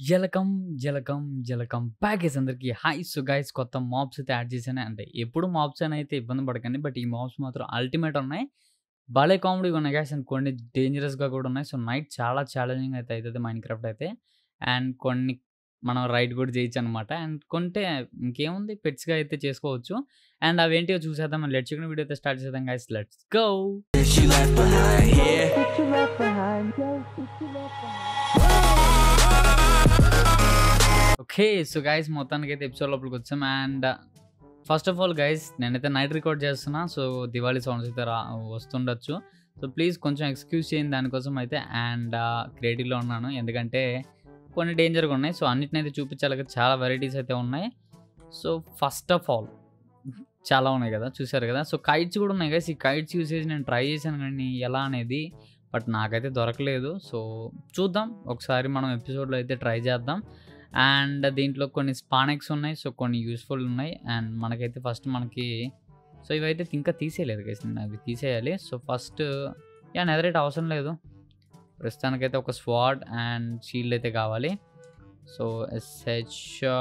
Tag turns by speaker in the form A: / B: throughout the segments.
A: జలకం, జలకం, జలకం ప్యాకేజ్ అందరికి హాయ్! సో గైస్ కొత్త మాబ్స్ అయితే యాడ్ చేశాను. అంటే ఎప్పుడు మాబ్స్ అని అయితే ఇబ్బంది పడకండి. బట్ ఈ మాబ్స్ మాత్రం అల్టిమేట్ ఉన్నాయి. భలే కామెడీగా ఉన్నాయి గైస్ అండ్ కొన్ని డేంజరస్‌గా కూడా ఉన్నాయి. సో నైట్ చాలా ఛాలెంజింగ్ అయితే అయితది మైన్‌క్రాఫ్ట్ అయితే. అండ్ కొన్ని మనం రైడ్ కూడా చేయొచ్చనమాట. అండ్ కొంటే ఇంకేముంది పెట్స్‌గా అయితే చేసుకోవచ్చు. అండ్ అవేంటివో చూసేద్దాం. అండ్ లెట్స్ చికెన్ వీడియో అయితే స్టార్ట్ చేద్దాం guys. Let's go!
B: She left behind here.
C: What you left behind, girl? What you left behind?
A: Okay. So guys మొత్తానికైతే ఎపిసోడ్ లోపలికి వచ్చాం. And first of all guys నేనైతే night record చేస్తున్నా. So Diwali sounds అయితే రా వస్తుండొచ్చు. సో ప్లీజ్ కొంచెం excuse చేయండి దానికోసం అయితే. అండ్ క్రియేటివ్‌లో ఉన్నాను. ఎందుకంటే కొన్ని డేంజర్‌గా ఉన్నాయి. సో అన్నిటినైతే చూపించాలి కదా! చాలా వెరైటీస్ అయితే ఉన్నాయి. సో ఫస్ట్ ఆఫ్ ఆల్ చాలా ఉన్నాయి కదా! చూసారు కదా! సో కైట్స్ కూడా ఉన్నాయి గైస్. ఈ కైట్స్ యూసేజ్ నేను ట్రై చేశాను కానీ ఎలా అనేది బట్ నాకైతే దొరకలేదు. సో చూద్దాం. ఒకసారి మనం ఎపిసోడ్‌లో అయితే ట్రై చేద్దాం. అండ్ దీంట్లో కొన్ని స్పానెక్స్ ఉన్నాయి. సో కొన్ని యూజ్‌ఫుల్ ఉన్నాయి. అండ్ మనకైతే ఫస్ట్ మనకి సో ఇవైతే ఇంకా తీసేయలేదు గైస్. నేను అవి తీసేయాలి. So first yeah! నెదరైట్ అవసరం లేదు. ప్రస్తుతానికైతే ఒక స్వాడ్ అండ్ షీల్డ్ అయితే కావాలి. So SH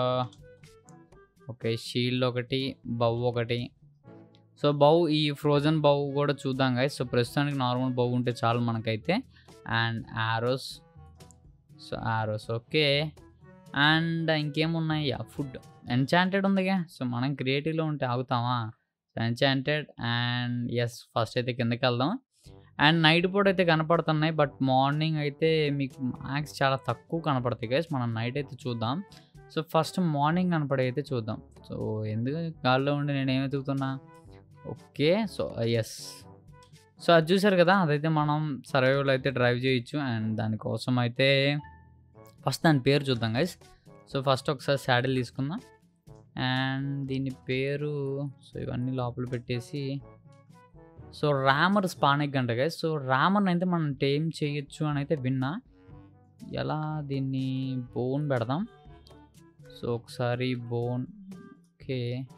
A: okay. షీల్డ్ ఒకటి, బౌ ఒకటి. సో బౌ ఈ ఫ్రోజన్ బౌ కూడా చూద్దాం గైస్. సో ప్రస్తుతానికి నార్మల్ బౌ ఉంటే చాలు మనకైతే. And arrows so arrows okay. And ఇంకేమున్నాయి? యాహ్! ఫుడ్ ఎన్‌చాంటెడ్ ఉందిగా. సో మనం క్రియేటివ్‌లో ఉంటే ఆగుతామా? ఎన్‌చాంటెడ్ అండ్ యెస్ ఫస్ట్ అయితే కిందకెళ్దాం. అండ్ నైట్ పూట అయితే కనపడుతున్నాయి. బట్ మార్నింగ్ అయితే మీకు మ్యాక్స్ చాలా తక్కువ కనపడతాయి గైస్. మనం నైట్ అయితే చూద్దాం. సో ఫస్ట్ మార్నింగ్ కనపడేవి అయితే చూద్దాం. సో ఎందుకు గాల్లో ఉండి నేను ఏమి వెతుకుతున్నా? ఓకే. So yes. సో అది చూసారు కదా! అదైతే మనం సర్వైవల్ అయితే డ్రైవ్ చేయొచ్చు. అండ్ దానికోసం అయితే ఫస్ట్ దాని పేరు చూద్దాం గైస్. సో ఫస్ట్ ఒకసారి సాడిల్ తీసుకుందాం. అండ్ దీని పేరు సో ఇవన్నీ లోపల పెట్టేసి సో రామర్ స్పానెక్ అంట గైస్. సో రామర్‌ని అయితే మనం టేమ్ చేయొచ్చు అని అయితే విన్నా. ఎలా దీన్ని బోన్ పెడదాం. సో ఒకసారి bone okay.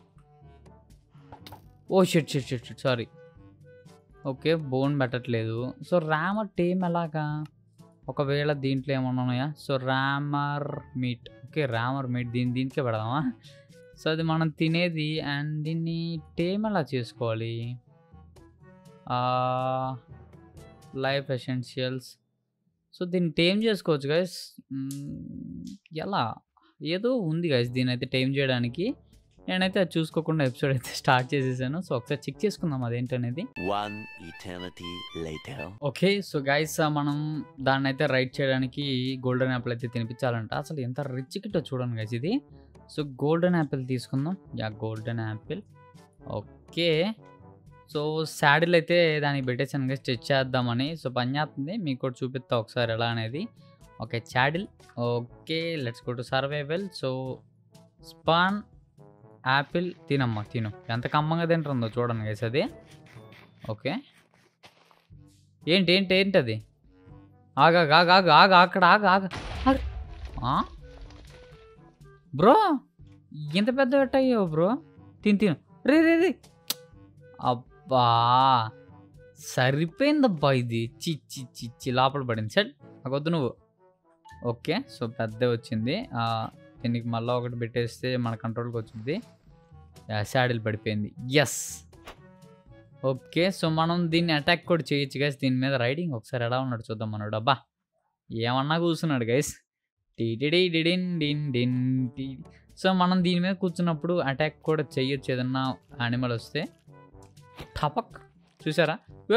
A: Oh! Shit shit shit shit sorry. Okay. Bone పెట్టట్లేదు. సో రామర్ టేమ్ ఎలాగా? ఒకవేళ దీంట్లో ఏమన్నా ఉన్నాయా? So rammer meat okay. Rammer meat దీన్ని దీనికే పెడదామా? సో అది మనం తినేది అండ్ దీన్ని టేమ్ ఎలా చేసుకోవాలి? ఆహ్, లైఫ్ ఎసెన్షియల్స్ సో దీన్ని టేమ్ చేసుకోవచ్చు గైస్. హ్మ్. ఎలా? ఏదో ఉంది గైస్ దీన్నైతే టేమ్ చేయడానికి. నేనైతే అది చూసుకోకుండా ఎపిసోడ్ అయితే స్టార్ట్ చేసేసాను. సో ఒకసారి చెక్ చేసుకుందాం అదేంటనేది.
B: One eternity later.
A: Okay. So guys మనం దాన్నైతే రైడ్ చేయడానికి గోల్డెన్ యాపిల్ అయితే తినిపించాలంట. అసలు ఎంత రిచ్ కిట్టో చూడండి గైస్ ఇది. సో గోల్డెన్ యాపిల్ తీసుకుందాం. Yeah! Golden apple. Okay. So saddle అయితే దానికి పెట్టేసాను గైస్ చెక్ చేద్దామని. సో పని చేస్తుంది. మీకు కూడా చూపిస్తా ఒకసారి ఎలా అనేది. Okay. Saddle okay. Let's go to survival. So spawn apple తినమ్మా తిను. ఎంత కమ్మగా తింటుందో చూడండి గైస్ అది. ఓకే. ఏంటి ఏంటి ఏంటది? ఆగు ఆగు ఆగు ఆగు ఆగు అక్కడ ఆగు ఆగు ఆగు. ఆ? బ్రో ఇంత పెద్దవి ఎట్టయ్యావు బ్రో? తిను తిను. రే రే రే అబ్బా! సరిపోయిందబ్బా ఇది. ఛీ ఛీ ఛీ ఛీ లోపల పడింది. ఛడ్ నాకొద్దు నువ్వు. ఓకే. సో పెద్దది వచ్చింది. ఆహ్, దీనికి మళ్ళా ఒకటి పెట్టేస్తే మన కంట్రోల్‌కి వచ్చిద్ది. యాహ్! సాడిల్ పడిపోయింది. యెస్. ఓకే. సో మనం దీన్ని అటాక్ కూడా చేయొచ్చు గైస్. దీని మీద రైడింగ్ ఒకసారి ఎలా ఉన్నాడో చూద్దాం మనోడు. అబ్బా! ఏమన్నా కూర్చున్నాడు గైస్. టీటీడీ డిడిన్ డిన్ డిన్ టీ సో మనం దీని మీద కూర్చున్నప్పుడు అటాక్ కూడా చేయొచ్చు ఏదన్నా యానిమల్ వస్తే. టపక్ చూసారా? ఏ!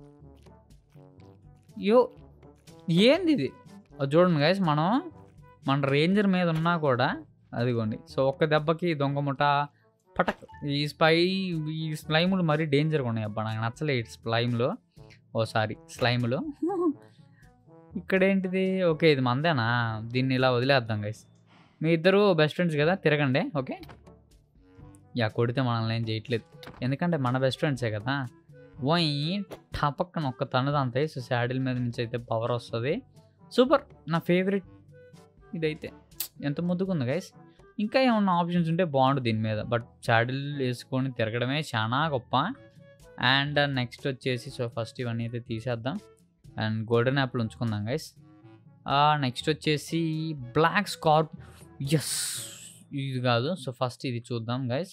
A: యో ఏందిది? అది చూడండి గైస్ మనం మన రేంజర్ మీద ఉన్నా కూడా అదిగోండి. సో ఒక్క దెబ్బకి దొంగ ముఠ పటక్ ఈ స్పై ఈ స్లైములు మరీ డేంజర్‌గా ఉన్నాయి అబ్బా! నాకు నచ్చలే ఈ స్లైమ్‌లో. ఓహ్! సారీ స్లైమ్‌లో. ఇక్కడేంటిది? ఓకే. ఇది మనదేనా? దీన్ని ఇలా వదిలేద్దాం గైస్. మీ ఇద్దరు బెస్ట్ ఫ్రెండ్స్ కదా! తిరగండి. ఓకే. యాహ్! కొడితే మనల్ని ఏం చేయట్లేదు. ఎందుకంటే మన బెస్ట్ ఫ్రెండ్సే కదా! ఓయ్ టపక్కన ఒక్క తన్నుదంతే. సో సాడిల్ మీద నుంచి అయితే పవర్ వస్తది. సూపర్! నా ఫేవరెట్ ఇదైతే. ఎంత ముద్దుగుంది గైస్. ఇంకా ఏమన్నా ఆప్షన్స్ ఉంటే బాగుండు దీని మీద. బట్ సాడిల్ వేసుకొని తిరగడమే చానా గొప్ప. అండ్ నెక్స్ట్ వచ్చేసి సో ఫస్ట్ ఇవన్నీ అయితే తీసేద్దాం. అండ్ గోల్డెన్ యాపిల్ ఉంచుకుందాం గైస్. నెక్స్ట్ వచ్చేసి బ్లాక్ స్కార్ప్ ఎస్ ఇది కాదు సో ఫస్ట్ ఇది చూద్దాం గైస్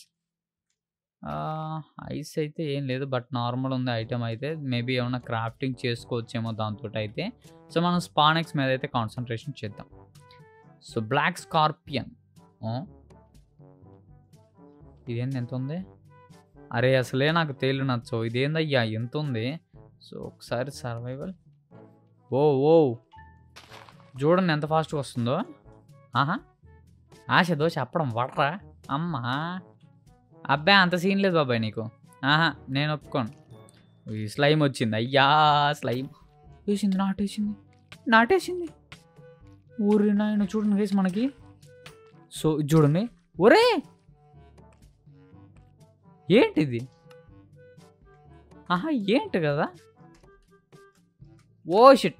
A: ఐస్ అయితే ఏం లేదు బట్ నార్మల్ ఉంది ఐటమ్ అయితే మేబీ ఏమైనా క్రాఫ్టింగ్ చేసుకోవచ్చేమో దాంతో అయితే సో మనం స్పానెక్స్ మీద అయితే కాన్సన్ట్రేషన్ చేద్దాం సో బ్లాక్ స్కార్పియన్ ఇదేంది ఎంత ఉంది అరే అసలే నాకు తేలు నచ్చవు ఇదేందయ్యా ఎంత ఉంది సో ఒకసారి సర్వైవల్ ఓ ఓ చూడండి ఎంత ఫాస్ట్గా వస్తుందో ఆహా ఆశదో చెప్పడం వడరా అమ్మా అబ్బాయి అంత సీన్ లేదు బాబాయ్ నీకు ఆహా నేను ఒప్పుకోను ఈ స్లైమ్ వచ్చింది అయ్యా స్లైమ్ వేసింది నాటేసింది నాటేసింది ఊరి నాయన చూడండి వేసి మనకి సో ఇది చూడండి ఒరే ఏంటిది ఆహా ఏంటి కదా ఓ షిట్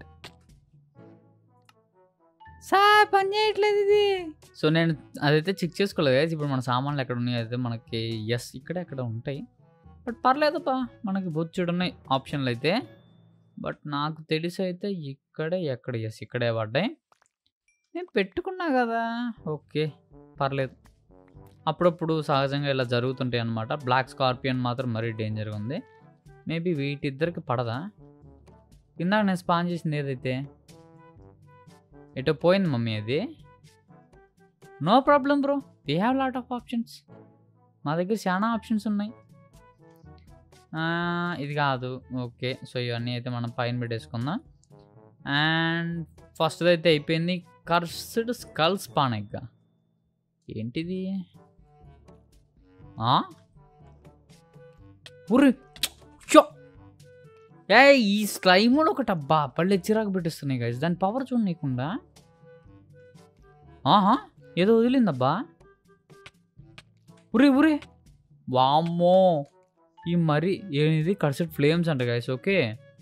A: సార్ పని చేయట్లేదు ఇది సో నేను అదైతే చెక్ చేసుకోలేదు guys. ఇప్పుడు మన సామాన్లు ఎక్కడ ఉన్నాయి అయితే మనకి ఎస్ ఇక్కడ ఎక్కడ ఉంటాయి బట్ పర్లేదప్పా మనకి బొచ్చుడు ఉన్నాయి ఆప్షన్లు అయితే బట్ నాకు తెలిసి అయితే ఇక్కడే ఎక్కడ ఎస్ ఇక్కడే పడ్డాయి నేను పెట్టుకున్నా కదా ఓకే పర్లేదు అప్పుడప్పుడు సహజంగా ఇలా జరుగుతుంటాయి అనమాట బ్లాక్ స్కార్పియన్ మాత్రం మరీ డేంజర్గా ఉంది మేబీ వీటిద్దరికి పడదా ఇందాక నేను స్పాన్ చేసింది ఏదైతే ఎటో పోయింది మమ్మీ అది no problem bro we have lot of options మా దగ్గర చాలా ఆప్షన్స్ ఉన్నాయి ఆ, ఇది కాదు ఓకే సో ఇవన్నీ అయితే మనం పైన పెట్టేసుకుందాం అండ్ ఫస్ట్ అయితే అయిపోయింది కర్స్డ్ స్కల్స్ పానెగ్గా ఏంటిది ఆ? ఉర్రి షో ఏ ఈ స్లైమ్ కూడా ఒకటి అబ్బా పళ్ళు చిరాకు పెట్టిస్తున్నాయి గైస్ దాని పవర్ చూడనీయకుండా ఆహా ఏదో వదిలిందబ్బా ఉరి ఉరి వామ్మో ఈ మరి ఏది కర్సెట్ ఫ్లేమ్స్ అంట గైస్ ఓకే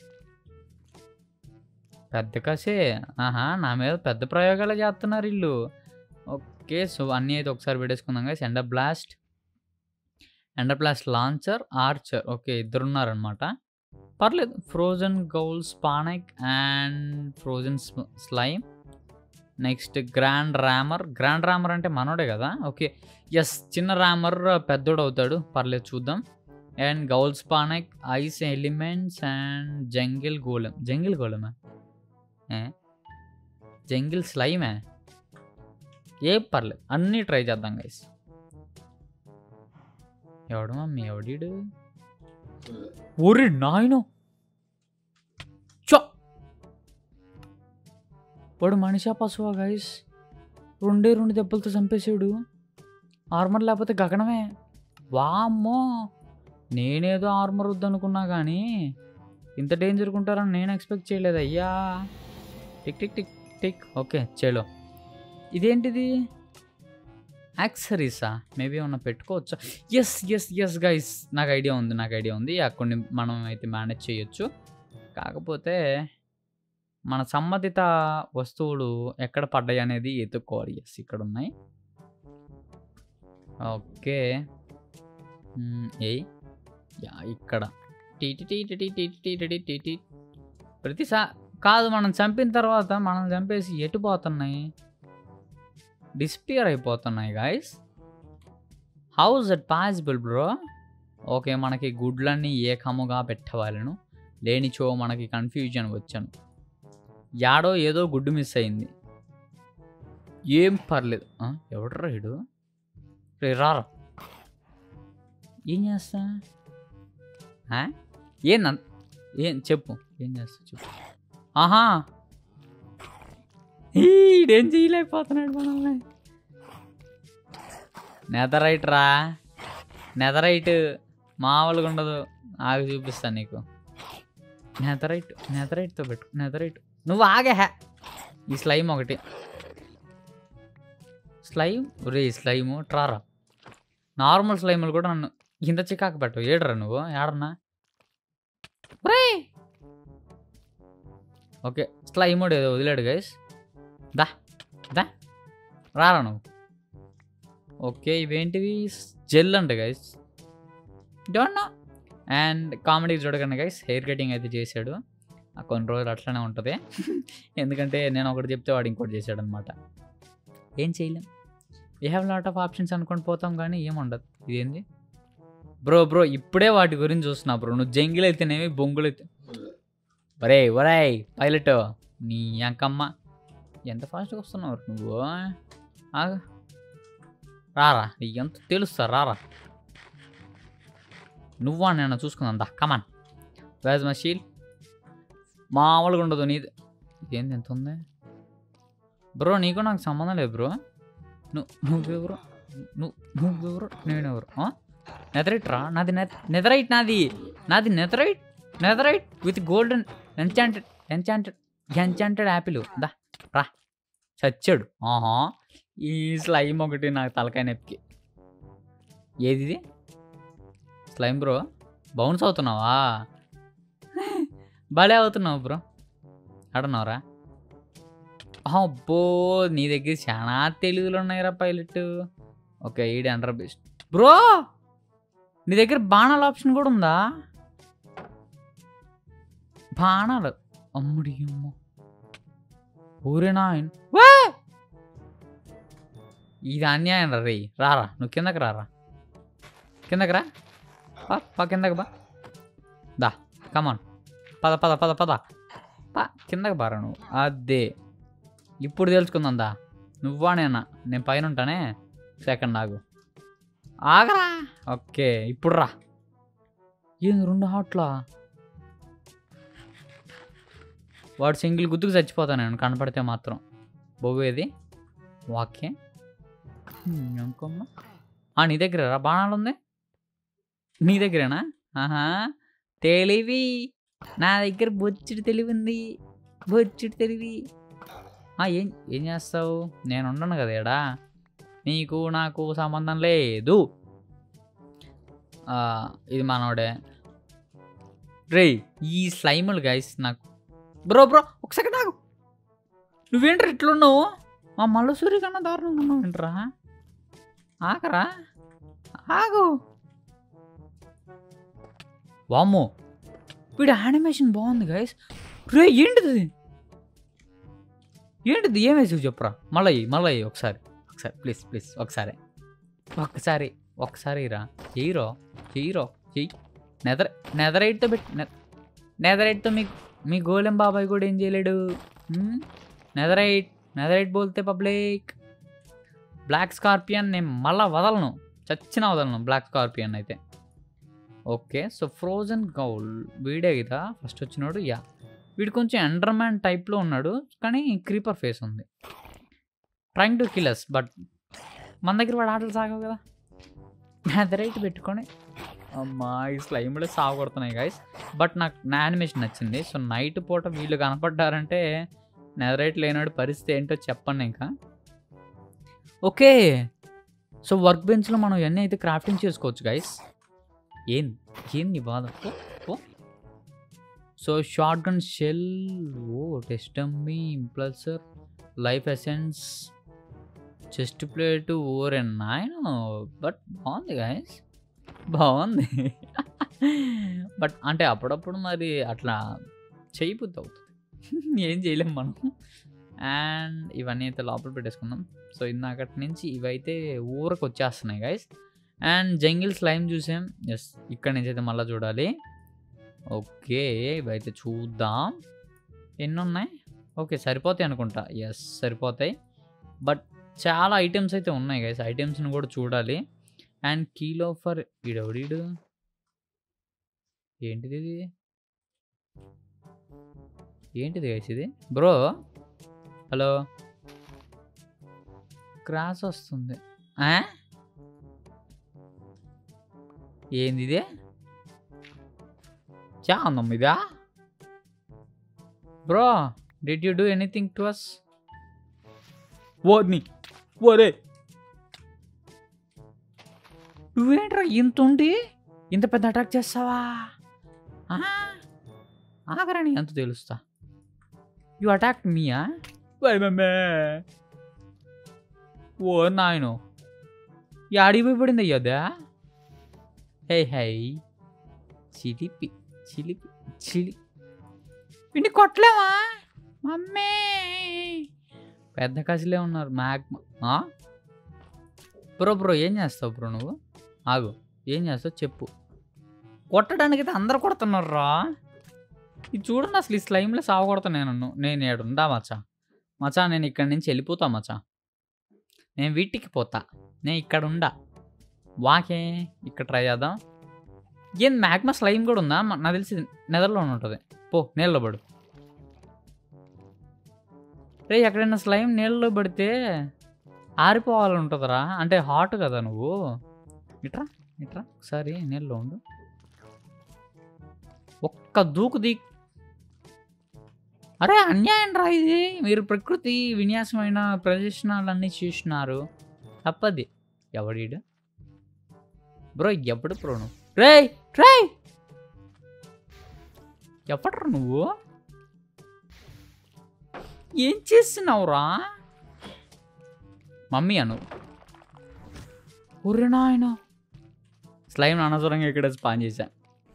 A: పెద్ద కసే ఆహా నా మీద పెద్ద ప్రయోగాలు చేస్తున్నారు వీళ్ళు ఓకే సో అన్నీ అయితే ఒకసారి పెట్టేసుకుందాం గైస్ ఎండ బ్లాస్ట్ ఎండ బ్లాస్ట్ లాంచర్ ఆర్చర్ ఓకే ఇద్దరు ఉన్నారనమాట పర్లేదు frozen ghoul spawn egg and frozen slime next grand rammer grand rammer అంటే మనోడే కదా ఓకే ఎస్ చిన్న ర్యామర్ పెద్దోడు అవుతాడు పర్లేదు చూద్దాం and ghoul spawn egg ice elements and jungle golem jungle గోలెమా ఏ జంగిల్ స్లైమే ఏ పర్లేదు అన్నీ ట్రై చేద్దాం గైస్ ఎవడు మమ్మీ ఎవడీడు ఒరి నాయను చో వాడు మనిషా పశువా గైస్ రెండే రెండు దెబ్బలతో చంపేసాడు ఆర్మర్ లేకపోతే గగనమే వామ్మో నేనేదో ఆర్మర్ వద్దనుకున్నా కానీ ఇంత డేంజర్గా ఉంటారని నేను ఎక్స్పెక్ట్ చేయలేదు అయ్యా tick tick tick tick okay చేలో ఇదేంటిది యాక్సరీసా మేబీ ఏమన్నా పెట్టుకోవచ్చా ఎస్ ఎస్ ఎస్ గైస్ నాకు ఐడియా ఉంది నాకు ఐడియా ఉంది ఆ కొన్ని మనం అయితే మేనేజ్ చేయొచ్చు కాకపోతే మన సంబంధిత వస్తువులు ఎక్కడ పడ్డాయి అనేది ఎత్తుక్కోవాలి ఎస్ ఇక్కడ ఉన్నాయి ఓకే మ్మ్, ఏయ్ యా ఇక్కడ టీటి టీటి టీటి టీటి టీటి ప్రతిసా కాదు మనం చంపిన తర్వాత మనం చంపేసి ఎటు పోతున్నాయి డిస్పియర్ అయిపోతున్నాయి guys how is it possible bro okay మనకి గుడ్లన్నీ ఏకముగా పెట్టవాలను లేనిచో మనకి కన్ఫ్యూజన్ వచ్చాను యాడో ఏదో గుడ్డు మిస్ అయింది ఏం పర్లేదు ఆ, ఎవడ్రా ఇడు రే రారా ఏం చేస్తా ఆ? ఏం నన్- ఏం చెప్పు ఏం చేస్తా చెప్పు ఆహా ఈడేం చేయలేకపోతున్నాడు మనల్ని నెదరైట్ రా నెదరైట్ మామూలుగా ఉండదు ఆగి చూపిస్తాను నీకు నెదరైట్ నెదరైట్తో పెట్టు నెదరైట్ నువ్వు ఆగే హ్యా ఈ స్లైమ్ ఒకటి స్లైమ్ రే స్లైము ట్రారా నార్మల్ స్లైములు కూడా నన్ను ఇంత చికాకు పెట్టు ఏడరా నువ్వు ఏడన్నా రే ఓకే స్లైముడు ఏదో వదిలాడు గైస్ దా దా రారా నువ్వు ఓకే ఇవేంటివి జెల్ అంట guys don't know and comedy చూడకండి గైస్ హెయిర్ కటింగ్ అయితే చేశాడు ఆ కొన్ని రోజులు అట్లనే ఉంటుంది ఎందుకంటే నేను ఒకటి చెప్తే వాడు ఇంకోటి చేశాడనమాట ఏం చేయలేం we have lot of options అనుకొని పోతాం కానీ ఏముండదు ఇదేంది బ్రో బ్రో ఇప్పుడే వాటి గురించి చూస్తున్నా బ్రో నువ్వు జంగిల్ అయితేనేమి బొంగులు అయితే ఒరే ఒరే పైలట్ నీ అంకమ్మ ఎంత ఫాస్ట్గా వస్తున్నావు నువ్వు ఆగు. రారా నీకు ఎంత తెలుస్తా రారా నువ్వా నేను చూసుకుందా కమాన్ వేజ్ మై షీల్ మామూలుగా ఉండదు నీది ఇదేంటి ఎంత ఉంది బ్రో నీకు నాకు సంబంధం లేదు బ్రో నువ్వు నువ్వెవరు నువ్వు నువ్వెవరు నేనెవరు నెదరైట్ రా నాది నెదరైట్ నాది నాది netherite netherite with golden enchanted enchanted enchanted apple దా రా చచ్చాడు ఆహా ఈ స్లైమ్ ఒకటి నాకు తలకాయ నొప్పికి ఏది ఇది స్లైమ్ బ్రో బౌన్స్ అవుతున్నావా భలే అవుతున్నావు బ్రో ఆడన్నావురా అబ్బో నీ దగ్గర చాలా తెలుగులో ఉన్నాయిరా పైలట్ ఓకే ఈడి అండర్ బెస్ట్ బ్రో నీ దగ్గర బాణాల ఆప్షన్ కూడా ఉందా బాణాలు అమ్ముడి అమ్మ ఊరే నాయన్ వా! ఇది అన్యాయం రా రే రారా నువ్వు కిందకి రారా కిందకి రా పా పా కిందకి బా దా కమాన్ పద పద పద పద పా కిందకి బారా నువ్వు అదే ఇప్పుడు తెలుసుకుందాం దా నువ్వా నేనా నేను పైన ఉంటానే సెకండ్ ఆగు ఆగరా ఓకే ఇప్పుడు రా ఏంది రెండు హాట్లా వాడు సింగిల్ గుర్తుకు చచ్చిపోతాను నేను కనపడితే మాత్రం బొవ్వేది వాక్యే ఇంకొమ్మ ఆ నీ దగ్గర రా బాణాలు ఉంది నీ దగ్గరేనా ఆహా తెలివి నా దగ్గర బొచ్చుడు తెలివి ఉంది బొచ్చుడు తెలివి ఆ, ఏం ఏం చేస్తావు నేను ఉండను కదా ఏడా నీకు నాకు సంబంధం లేదు ఆ, ఇది మనోడే రే ఈ స్లైములు గైస్ నాకు బ్రో బ్రో ఒక సెకండ్ ఆగు నువ్వేంట్రా ఇట్లున్నావు మా మల్ల సూర్య కన్నా దారుణంగా ఉన్నావు ఏంట్రా ఆకరా ఆగు వామ్మో వీడి యానిమేషన్ బాగుంది గైస్ రే ఏంటిది ఇది? ఏంటిది ఏం వేసి చెప్పరా మళ్ళీ మళ్ళీ ఒకసారి ఒకసారి ప్లీజ్ ప్లీజ్ ఒకసారి ఒక్కసారి ఒకసారి రా చెయ్యిరో చెయ్యిరో చెయ్యి నెదర్ నెదరైట్తో పెట్టి నెదరైట్తో మీ మీ గోలెం బాబాయ్ కూడా ఏం చేయలేడు హ్మ్? నెదరైట్ నెదరైట్ బోల్తే పబ్లిక్ బ్లాక్ స్కార్పియన్ నేను మళ్ళా వదలను చచ్చిన వదలను బ్లాక్ స్కార్పియన్ అయితే ఓకే సో ఫ్రోజన్ గౌల్ వీడే కదా ఫస్ట్ వచ్చినాడు యా వీడు కొంచెం ఎండర్మ్యాన్ టైప్లో ఉన్నాడు కానీ క్రీపర్ ఫేస్ ఉంది ట్రైంగ్ టు కిల్లర్స్ బట్ మన దగ్గర వాడు ఆటలు సాగవు కదా నెదరైట్ పెట్టుకొని అమ్మా ఈ స్లైమ్లో సాగు కొడుతున్నాయి గైస్ బట్ నాకు నా యానిమేషన్ నచ్చింది సో నైట్ పూట వీళ్ళు కనపడ్డారంటే నెదరైట్ లేనాడు పరిస్థితి ఏంటో చెప్పండి ఇంకా ఓకే సో వర్క్ బెంచ్లో మనం ఇవన్నీ అయితే క్రాఫ్టింగ్ చేసుకోవచ్చు గైస్ ఏం ఏం నీ బాధ ఓ, ఓ. సో షార్ట్ గన్ షెల్ ఓ టెస్టమ్మీ ఇంప్లసర్ life essence chestplate or and nine but బాగుంది గైస్ బాగుంది బట్ అంటే అప్పుడప్పుడు మరి అట్లా చేయబుద్ధి అవుతుంది ఏం చేయలేం మనం అండ్ ఇవన్నీ అయితే లోపల పెట్టేసుకుందాం సో ఇందాకటి నుంచి ఇవైతే ఊరకు వచ్చేస్తున్నాయి గైస్ అండ్ జంగిల్ స్లైమ్ చూసాం ఎస్ ఇక్కడ నుంచి అయితే మళ్ళీ చూడాలి ఓకే ఇవైతే చూద్దాం ఎన్ని ఉన్నాయి ఓకే సరిపోతాయి అనుకుంటా ఎస్ సరిపోతాయి బట్ చాలా ఐటమ్స్ అయితే ఉన్నాయి గైస్ ఐటమ్స్ని కూడా చూడాలి అండ్ కీలో ఫర్ ఈడెవడీడు ఏంటిది ఇది ఏంటిది గైస్ ఇది బ్రో హలో క్రాస్ వస్తుంది ఆ? ఏంది ఇది చాందం ఇదా bro did you do anything to us ఓర్ని ఓరే నువ్వేంట్రా ఇంత ఉండి ఇంత పెద్ద అటాక్ చేస్తావా ఆ? ఆగరని ఎంత తెలుస్తా యు అటాక్ మీయా వై మమ్మే ఓ నాయను ఈ అడిగి పడింది అయ్యోదా హే హై చిలిపి చిలిపి చిలి వీడిని కొట్టలేమా మమ్మీ పెద్ద కసిలే ఉన్నారు మ్యాక్ బ్రో బ్రో ఏం చేస్తావు బ్రో నువ్వు ఆగు ఏం చేస్తావు చెప్పు కొట్టడానికి అయితే అందరు కొడుతున్నారు రా ఇది చూడండి అసలు ఈ స్లైమ్లో సావకొడతా నేను నేను ఏడుండా మచ్చా మచ్చా నేను ఇక్కడి నుంచి వెళ్ళిపోతా మచ్చా నేను వీటికి పోతా నేను ఇక్కడ ఉండా వాకే ఇక్కడ ట్రై చేద్దాం ఏం మ్యాగ్మా స్లైమ్ కూడా ఉందా మ- నాకు తెలిసి నెదర్లో ఉంటుంది పో నీళ్ళలో పడు రే ఎక్కడైనా స్లైమ్ నీళ్ళలో పడితే ఆరిపోవాలని ఉంటుందిరా అంటే హాట్ కదా నువ్వు ఇట్రా ఇట్రా ఒకసారి నీళ్ళలో ఉండు ఒక్క దూకు దీ అరే అన్యాయం రా ఇది మీరు ప్రకృతి విన్యాసమైన ప్రదర్శనలన్నీ చూసినారు తప్పది ఎవడీడు బ్రో ఎప్పుడు బ్రో నువ్వు రే రే ఎప్పట్రా నువ్వు ఏం చేస్తున్నావురా మమ్మీ అను ఒరే నాయన స్లైమ్ అనవసరంగా ఇక్కడ స్పాన్ చేశా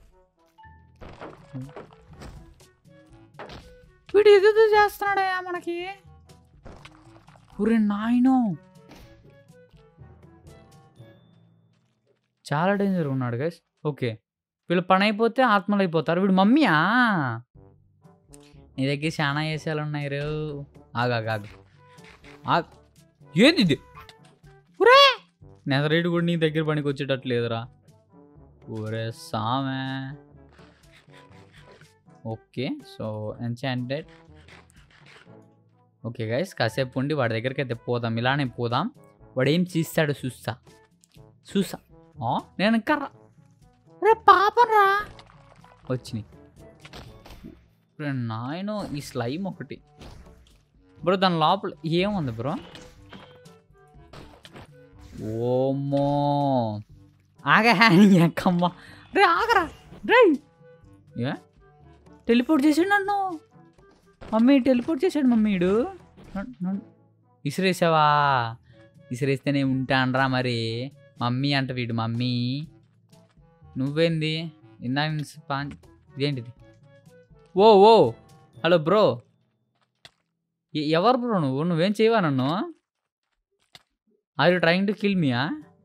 A: వీడు ఎదుగు చేస్తున్నాడయా మనకి ఒరే నాయనో చాలా డేంజర్ ఉన్నాడు గైస్ ఓకే వీళ్ళు పని అయిపోతే ఆత్మలు అయిపోతారు వీడు మమ్మీయా నీ దగ్గర చాలా వేసాలు ఉన్నాయి రో ఆగాగాగు ఆగ్ ఏంది ఇది ఒరే నెదరేడు కూడా నీ దగ్గర పనికి వచ్చేటట్టు లేదురా ఒరే సామే okay so enchanted okay guys కాసేపు ఉండి వాడి దగ్గరికి అయితే పోదాం ఇలానే పోదాం వాడు ఏం చేస్తాడో చూస్తా చూసా ఆ, నేను ఇంకా రా రే పాపరా వచ్చినాయి రే నాయన ఈ స్లైమ్ ఒకటి బ్రో దాని లోపల ఏముంది బ్రో ఓమో ఆగా ఎక్కమ్మ రే ఆగరా రే ఏ టెలిపోర్ట్ చేసాడు నన్ను మమ్మీ టెలిపోర్ట్ చేశాడు మమ్మీడు ఇసిరేసావా ఇసిరేస్తేనే ఉంటానరా మరి మమ్మీ అంట వీడు మమ్మీ నువ్వేంది ఇందాక నుంచి పాన్ ఇదేంటిది ఓ ఓ హలో బ్రో ఎ- ఎవరు బ్రో నువ్వు నువ్వేం చేయవా నన్ను are you trying to kill మీయా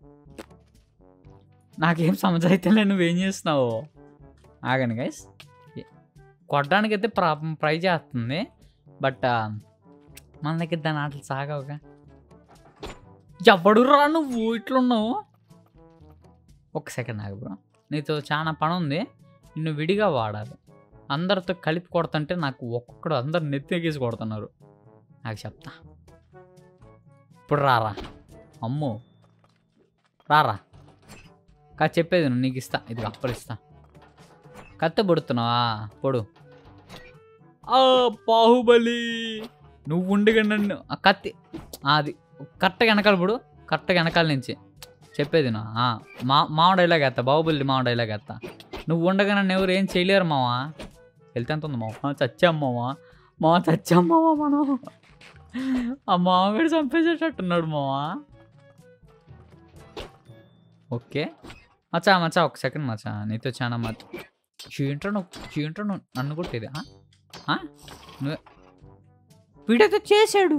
A: నాకేం సమజ్ అయితే నువ్వేం చేస్తున్నావు ఆగండి గైస్ కొట్టడానికి అయితే ప్ర ట్రై చేస్తుంది బట్ మన దగ్గర దాని ఆటలు సాగవుగా ఎవడు రా నువ్వు ఇట్లున్నావు ఒక సెకండ్ ఆగు బ్రో నీతో చాలా పని ఉంది నిన్ను విడిగా వాడాలి అందరితో కలిపి కొడుతుంటే నాకు ఒక్కొక్కడు అందరు నెత్తిగేసి కొడుతున్నారు నాకు చెప్తా ఇప్పుడు రారా అమ్మో రారా కా చెప్పేది నువ్వు నీకు ఇస్తా ఇది అప్పలు ఇస్తా కత్తి పొడుతున్నావా పొడు ఆ బాహుబలి నువ్వు ఉండగా నన్ను ఆ కత్తి ఆ, అది కరెక్ట్గా వెనకాల పొడు కరెక్ట్గా వెనకాల నుంచి చెప్పేది నా ఆ, మా మావ డైలాగ్ వేస్తా బాహుబలి మావ డైలాగ్ వేస్తా నువ్వు ఉండగా నన్ను ఎవరు ఏం చేయలేరు మావా వెళ్తే ఎంత ఉంది మావ చచ్చాం మావా మావ చచ్చాం మావా మనం ఆ మామగాడు చంపేసేటట్టున్నాడు మావా ఓకే మచ్చా మచ్చా ఒక సెకండ్ మచ్చా నీతో చాలా మచ్చ చీంట్రా నువ్వు చీంట్రా నువ్వు నన్ను కొట్టేది ఆ? ఆ? నువ్వే వీడేదో చేశాడు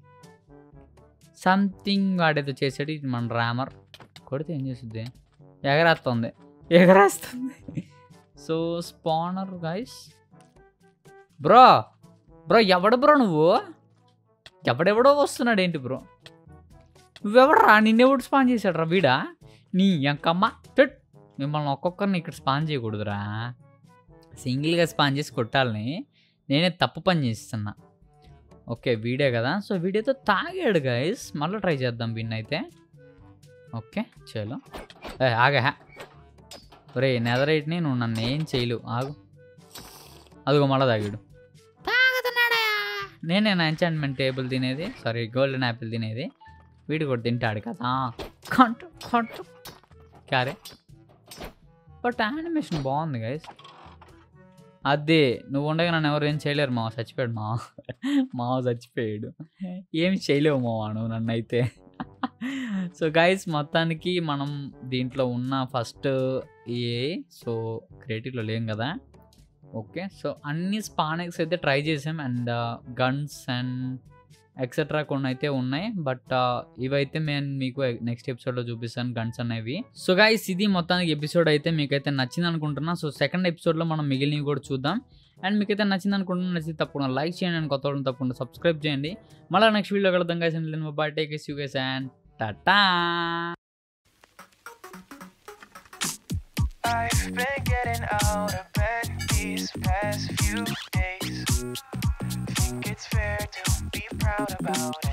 A: సంథింగ్ వాడేదో చేశాడు ఇది మన రామర్ కొడితే ఏం చేస్తుంది ఎగరేస్తుంది ఎగరేస్తుంది so spawner guys bro bro ఎవడు బ్రో నువ్వు ఎవడెవడో వస్తున్నాడు ఏంటి బ్రో నువ్వెవడరా నిన్నెవడు స్పాన్ చేశాడు రా వీడా నీ ఎంకమ్మ టట్ మిమ్మల్ని ఒక్కొక్కరిని ఇక్కడ స్పాన్ చేయకూడదురా సింగిల్గా స్పాన్ చేసి కొట్టాలని నేనే తప్పు పని చేస్తున్నా ఓకే వీడే కదా సో వీడియోతో తాగాడు గైస్ మళ్ళీ ట్రై చేద్దాం వీడిని అయితే ఓకే చలో ఏ ఆగా ఒరే నెదరైట్ని నువ్వు నన్ను ఏం చేయలేవు ఆగు అదిగో మళ్ళీ తాగాడు తాగుతున్నాడా నేనే నా ఎంచాంట్మెంట్ టేబుల్ తినేది సారీ గోల్డెన్ యాపిల్ తినేది వీడు కూడా తింటాడు కదా కంటు కంటు క్యారే బట్ యానిమేషన్ బాగుంది గైస్ అదే నువ్వు ఉండగా నన్ను ఎవరు ఏం చేయలేరు మావ చచ్చిపోయాడు మావ మావ చచ్చిపోయాడు ఏమి చేయలేవు మావ నువ్వు నన్ను అయితే సో గైస్ మొత్తానికి మనం దీంట్లో ఉన్న ఫస్ట్ ఏ సో క్రియేటివ్లో లేం కదా ఓకే సో అన్ని స్పానెక్స్ అయితే ట్రై చేసాం అండ్ గన్స్ అండ్ ఎక్సెట్రా కొన్ని అయితే ఉన్నాయి బట్ ఇవైతే నేను మీకు నెక్స్ట్ ఎపిసోడ్లో చూపిస్తాను గన్స్ అనేవి సో గైస్ ఇది మొత్తానికి ఎపిసోడ్ అయితే మీకైతే నచ్చింది అనుకుంటున్నా సో సెకండ్ ఎపిసోడ్లో మనం మిగిలినవి కూడా చూద్దాం అండ్ మీకైతే నచ్చింది అనుకుంటున్నా నచ్చింది తప్పకుండా లైక్ చేయండి అండ్ కొత్త వాళ్ళని తప్పకుండా సబ్స్క్రైబ్ చేయండి మళ్ళీ నెక్స్ట్ వీడియో కలుద్దాం guys and bye take you guys and టాటా
D: I've been getting out of bed these past few days. Think it's fair to be proud about it.